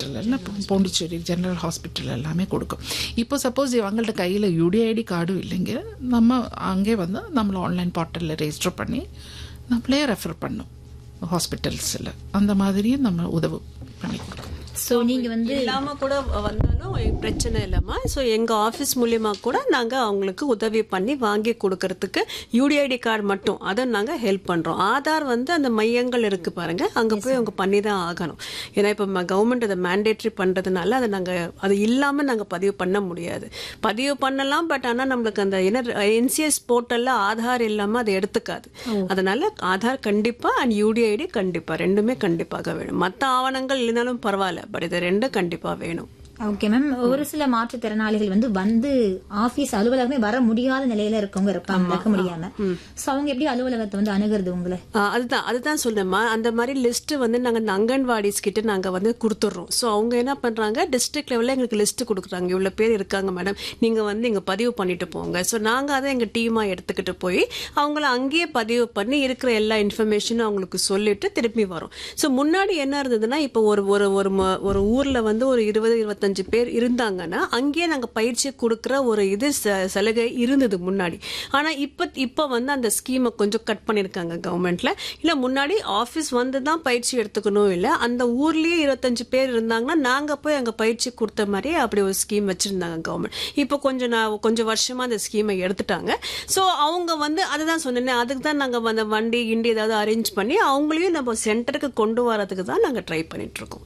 Hospital எல்லாம் Pondicherry general hospital எல்லாமே கொடுக்கும் இப்போ சப்போஸ் இவங்கள்ட்ட கையில் யூடிஐடி கார்டும் இல்லைங்க நம்ம அங்கே வந்து நம்மளை ஆன்லைன் போர்ட்டலில் ரெஜிஸ்டர் பண்ணி நம்மளே ரெஃபர் பண்ணோம் ஹாஸ்பிட்டல்ஸில் அந்த மாதிரியும் நம்ம உதவு பண்ணி கொடுக்கோம் சோ நீங்க வந்து இல்லாம கூட வந்தாலும் பிரச்சனை இல்லம்மா ஸோ எங்க ஆபீஸ் மூலியமா கூட நாங்க அவங்களுக்கு உதவி பண்ணி வாங்கி கொடுக்கறதுக்கு யூடிஐடி கார்டு மட்டும் அதை நாங்க ஹெல்ப் பண்றோம் ஆதார் வந்து அந்த மையங்கள் இருக்கு பாருங்க அங்க போய் அவங்க பண்ணி தான் ஆகணும் ஏன்னா இப்ப கவர்மெண்ட் அதை மேண்டேட்ரி பண்றதுனால அதை நாங்க அது இல்லாம நாங்க பதிவு பண்ண முடியாது பதிவு பண்ணலாம் பட் ஆனா நம்மளுக்கு அந்த என்ன என்சிஎஸ் போர்ட்டல்ல ஆதார் இல்லாம அதை எடுத்துக்காது அதனால ஆதார் கண்டிப்பா அண்ட் யூடிஐடி கண்டிப்பா ரெண்டுமே கண்டிப்பாக வேணும் மத்த ஆவணங்கள் இல்லைனாலும் பரவாயில்ல பட் இது ரெண்டும் கண்டிப்பா வேணும் ஓகே மேம் ஒரு சில மாற்றுத்திறனாளிகள் வந்து வந்து ஆபீஸ் அலுவலகமே வர முடியாத நிலையில இருக்கவங்க இருப்பாங்க இருக்க முடியாம சோ அவங்க எப்படி அலுவலகத்தை வந்து அணுகிறது உங்களை ஆ, அதுதான் அதுதான் சொன்னேம்மா அந்த மாதிரி லிஸ்ட் வந்து நாங்க இந்த அங்கன்வாடிஸ் கிட்ட நாங்க வந்து கொடுத்துட்றோம் ஸோ அவங்க என்ன பண்றாங்க டிஸ்ட்ரிக்ட் லெவல்ல எங்களுக்கு லிஸ்ட் கொடுக்குறாங்க இவ்வளவு பேர் இருக்காங்க மேடம் நீங்க வந்து இங்க பதிவு பண்ணிட்டு போங்க ஸோ நாங்க அதை எங்க டீமா எடுத்துக்கிட்டு போய் அவங்கள அங்கேயே பதிவு பண்ணி இருக்கிற எல்லா இன்ஃபர்மேஷனும் அவங்களுக்கு சொல்லிட்டு திருப்பி வரும் ஸோ முன்னாடி என்ன இருந்ததுன்னா இப்போ ஒரு ஒரு ஒரு ம- ஒரு ஊர்ல வந்து ஒரு இருபது இருபத்தஞ்சு பேர் இருந்தாங்கன்னா அங்கேயே நாங்க பயிற்சி கொடுக்குற ஒரு இது ச- சலுகை இருந்தது முன்னாடி ஆனா இப்ப இப்ப வந்து அந்த ஸ்கீமை கொஞ்சம் கட் பண்ணிருக்காங்க கவர்மெண்ட்ல இல்ல முன்னாடி ஆபீஸ் வந்து தான் பயிற்சி எடுத்துக்கணும் இல்ல அந்த ஊர்லயே இருபத்தஞ்சு பேர் இருந்தாங்கன்னா நாங்க போய் அங்க பயிற்சி கொடுத்த மாதிரியே அப்படி ஒரு ஸ்கீம் வச்சிருந்தாங்க கவர்மெண்ட் இப்போ கொஞ்சம் நான் கொஞ்சம் வருஷமா அந்த ஸ்கீமை எடுத்துட்டாங்க சோ அவங்க வந்து அதுதான் சொன்னேன் அதுக்கு தான் நாங்க அந்த வண்டி கிண்டி ஏதாவது அரேஞ்ச் பண்ணி அவங்களையும் நம்ம சென்டருக்கு கொண்டு வரதுக்கு தான் நாங்க ட்ரை பண்ணிட்டு இருக்கோம்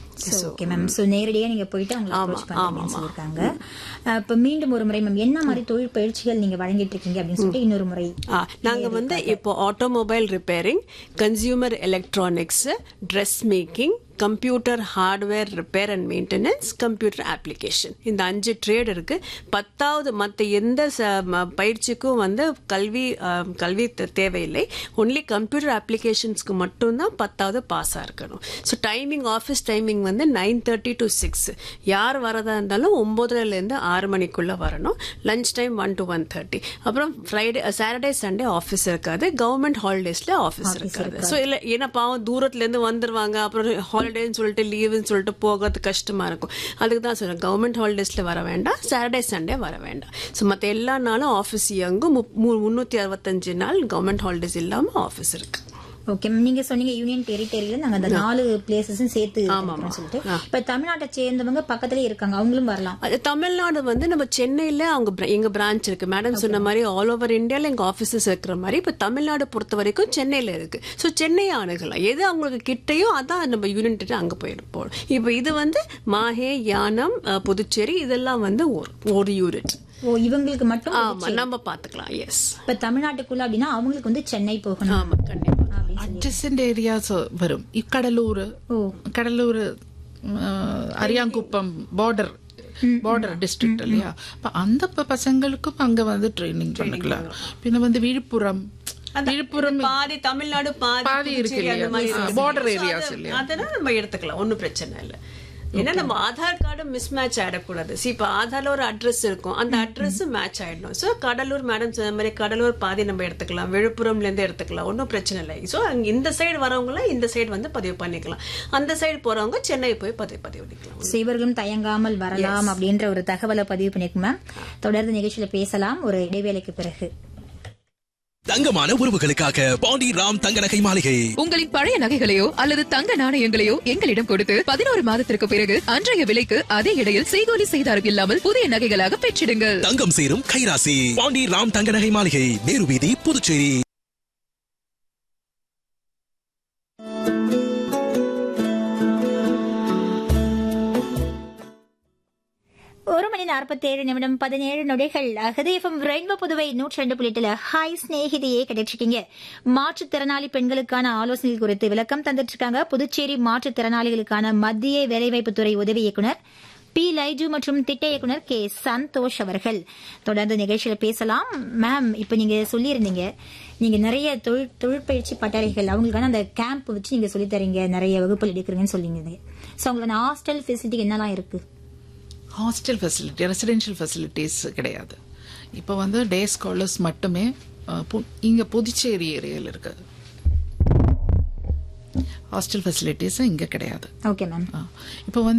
ஓகே மேம் சோ நேரடியா நீங்க போயிட்டு அவங்க அப்ரோச் பண்ணுறீங்கன்னு சொல்லிருக்காங்க அஹ், இப்ப மீண்டும் ஒரு முறை மேம் என்ன மாதிரி தொழில் பயிற்சிகள் நீங்க வழங்கிட்டு இருக்கீங்க அப்படின்னு சொல்லிட்டு இன்னொரு முறை ஆ, நாங்க வந்து இப்போ automobile repairing consumer electronics dress making computer hardware repair and maintenance computer application இந்த அஞ்சு ட்ரேட் இருக்கு பத்தாவது மற்ற எந்த ச- ம- பயிற்சிக்கும் வந்து கல்வி ஆ, கல்வி தே- தேவையில்லை ஒன்லி கம்ப்யூட்டர் அப்ளிகேஷன்ஸ்க்கு மட்டும்தான் பத்தாவது பாஸாக இருக்கணும் ஸோ டைமிங் ஆஃபீஸ் டைமிங் வந்து நைன் தேர்ட்டி டு சிக்ஸ் யார் வரதா இருந்தாலும் ஒன்பதுலேருந்து ஆறு மணிக்குள்ள வரணும் lunch time one to one thirty அப்புறம் ஃப்ரைடே சாட்டர்டே சண்டே ஆஃபீஸ் இருக்காது கவர்மெண்ட் ஹாலிடேஸ்ல ஆஃபீஸ் இருக்காது ஸோ இல்லை ஏன்னா பாவம் தூரத்துல இருந்து வந்துருவாங்க அப்புறம் ஹாலிடேன்னு சொல்லிட்டு லீவுன்னு சொல்லிட்டு போகிறது கஷ்டமா இருக்கும் அதுக்கு தான் சொல்றேன் கவர்மெண்ட் ஹாலிடேஸ்ல வர வேண்டாம் சாட்டர்டே சண்டே வர வேண்டாம் ஸோ மற்ற எல்லா நாளும் ஆஃபீஸ் இயங்கும் முந்நூற்றி அறுபத்தஞ்சு நாள் கவர்மெண்ட் ஹாலிடேஸ் இல்லாமல் ஆஃபீஸ் இருக்கு ஓகே மேம் நீங்க சொன்னீங்க யூனியன் டெரிட்டரியில நாங்க அந்த நாலு பிளேசஸும் சேர்த்து இருக்கிறோம்னு சொல்லிட்டு இப்ப தமிழ்நாட்டை சேர்ந்தவங்க பக்கத்துலயே இருக்காங்க அவங்களும் வரலாம் அது தமிழ்நாடு வந்து நம்ம சென்னையில அவங்க bra- எங்க பிரான்ச் இருக்கு மேடம் சொன்ன மாதிரி ஆல் ஓவர் இந்தியால எங்க ஆபீசஸ் இருக்கிற மாதிரி இப்ப தமிழ்நாடு பொறுத்த வரைக்கும் சென்னையில இருக்கு ஸோ சென்னையை அணுகலாம் எது அவங்களுக்கு கிட்டயோ அதான் நம்ம யூனிட் அங்க போயிருப்போம் இப்போ இது வந்து மாஹே யானம் அஹ், புதுச்சேரி இதெல்லாம் வந்து ஒரு ஒரு யூனிட் ஓ இவங்களுக்கு மட்டும் ஆமா நம்ம பாத்துக்கலாம் எஸ் இப்ப தமிழ்நாட்டுக்குள்ள அப்படின்னா அவங்களுக்கு வந்து சென்னை போகணும் ஆமா கண்டிப்பா அப்படின்னு அட்ஜசன்ட் ஏரியாஸ் வரும் Cuddalore Cuddalore Ariyankuppam border border district இல்லையா அப்ப அந்த ப- பசங்களுக்கும் அங்க வந்து ட்ரைனிங் பண்ணிக்கலாம் பின்ன வந்து விழுப்புரம் விழுப்புரம் பாதி தமிழ்நாடு பாதி பாதி இருக்கு புதுச்சேரி அந்த இல்லையா? மாதிரி இருக்கு. border So, areas அது- இல்லையா? அதெல்லாம் நம்ம எடுத்துக்கலாம் ஒன்றும் பிரச்சனை இல்லை ஏன்னா நம்ம ஆதார் கார்டு மிஸ் மேட்ச் ஆயிடக்கூடாது சி இப்போ ஆதார்ல ஒரு அட்ரஸ் இருக்கும் அந்த அட்ரஸ் மேட்ச் ஆயிடணும் ஸோ கடலூர் மேடம் சொன்ன மாதிரி கடலூர் பாதி நம்ம எடுத்துக்கலாம் விழுப்புரம்ல இருந்து எடுத்துக்கலாம் ஒன்றும் பிரச்சனை இல்லை ஸோ அங்க இந்த சைடு வரவங்கள இந்த சைடு வந்து பதிவு பண்ணிக்கலாம் அந்த சைடு போறவங்க சென்னை போய் பதிவு பதிவு பண்ணிக்கலாம் So, இவர்களும் தயங்காமல் வரலாம் அப்படின்ற ஒரு தகவலை பதிவு பண்ணிருக்கோம் மேம் தொடர்ந்து நிகழ்ச்சியில பேசலாம் ஒரு இடைவேளைக்கு பிறகு தங்கமான உறவுகளுக்காக பாண்டி ராம் தங்க நகை மாளிகை உங்களின் பழைய நகைகளையோ அல்லது தங்க நாணயங்களையோ எங்களிடம் கொடுத்து பதினோரு மாதத்திற்கு பிறகு அன்றைய விலைக்கு அதே இடையில் செய்கூலி செய்தாரம் இல்லாமல் புதிய நகைகளாக பெற்றிடுங்கள் தங்கம் சேரும் கைராசி பாண்டி ராம் தங்க நகை மாளிகை நேரு வீதி புதுச்சேரி ஒரு மணி நாற்பத்தி ஏழு நிமிடம் பதினேழு நொடிகள் ஹதேஃபம் ரெயின்போ புதுவை நூற்றி ரெண்டு புள்ளிட்டுல ஹாய் ஸ்நேகிதியே கிடைச்சிருக்கீங்க மாற்றுத்திறனாளி பெண்களுக்கான ஆலோசனைகள் குறித்து விளக்கம் தந்துட்டு இருக்காங்க புதுச்சேரி மாற்றுத்திறனாளிகளுக்கான மத்திய வேலைவாய்ப்புத்துறை உதவி இயக்குனர் பி லைஜு மற்றும் திட்ட இயக்குனர் கே சந்தோஷ் அவர்கள் தொடர்ந்து நிகழ்ச்சியில பேசலாம் மேம் இப்ப நீங்க சொல்லியிருந்தீங்க நீங்க நிறைய தொழில் தொழிற்பயிற்சி பட்டறைகள் அவங்களுக்கான அந்த கேம்ப் வச்சு நீங்க சொல்லித் தரீங்க நிறைய வகுப்புகள் எடுக்கிறீங்கன்னு சொல்லிங்க சோ அவங்களோட ஹாஸ்டல் ஃபெசிலிட்டி என்னெல்லாம் இருக்கு ஹாஸ்டல் ஃபெசிலிட்டி ரெசிடென்ஷியல் ஃபெசிலிட்டிஸ் கிடையாது இப்போ வந்து டே ஸ்காலர்ஸ் மட்டுமே அஹ், பு- இங்க புதுச்சேரி ஏரியாவில் இருக்கு ஹாஸ்டல் ஃபெசிலிட்டிஸ் இங்க கிடையாது ஓகே மேம் இப்போ வந்து